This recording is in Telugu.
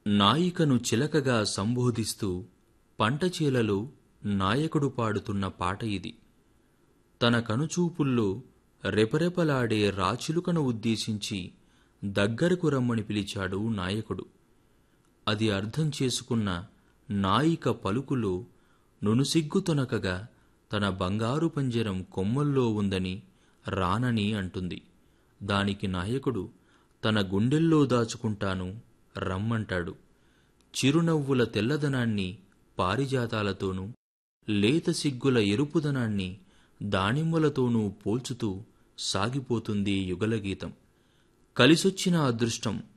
నాయికను చిలకగా సంబోధిస్తూ పంటచేలలో నాయకుడు పాడుతున్న పాట ఇది తన కనుచూపుల్లో రెపరెపలాడే రాచిలుకను ఉద్దేశించి దగ్గరకు రమ్మని పిలిచాడు నాయకుడు అది అర్థం చేసుకున్న నాయిక పలుకులో నునుసిగ్గుతొనకగా తన బంగారు పంజరం కొమ్మల్లో ఉందని రానని అంటుంది దానికి నాయకుడు తన గుండెల్లో దాచుకుంటాను రమ్మంటాడు చిరునవ్వుల తెల్లదనాన్ని పారిజాతాలతోనూ లేత సిగ్గుల ఎరుపుదనాన్ని దానిమ్మలతోనూ పోల్చుతూ సాగిపోతుంది యుగలగీతం కలిసొచ్చిన అదృష్టం